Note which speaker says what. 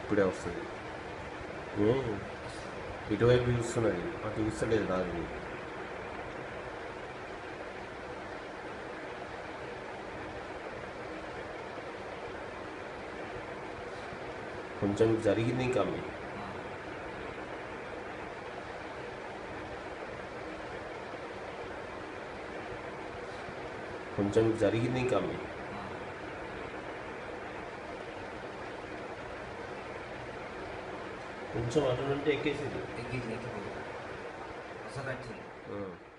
Speaker 1: ఇప్పుడే వస్తుంది ఏ, ఇటువైపు చూస్తున్నది అటు చూస్తలేదు రాదు కొంచెం జరిగింది ఇంకా మీ కొంచెం జరిగింది ఇంకా మీ కొంచెం అటు నుండి ఎక్కేసింది
Speaker 2: ఎక్కి ఎక్కిపోయింది అసలు వచ్చింది
Speaker 1: ఆ.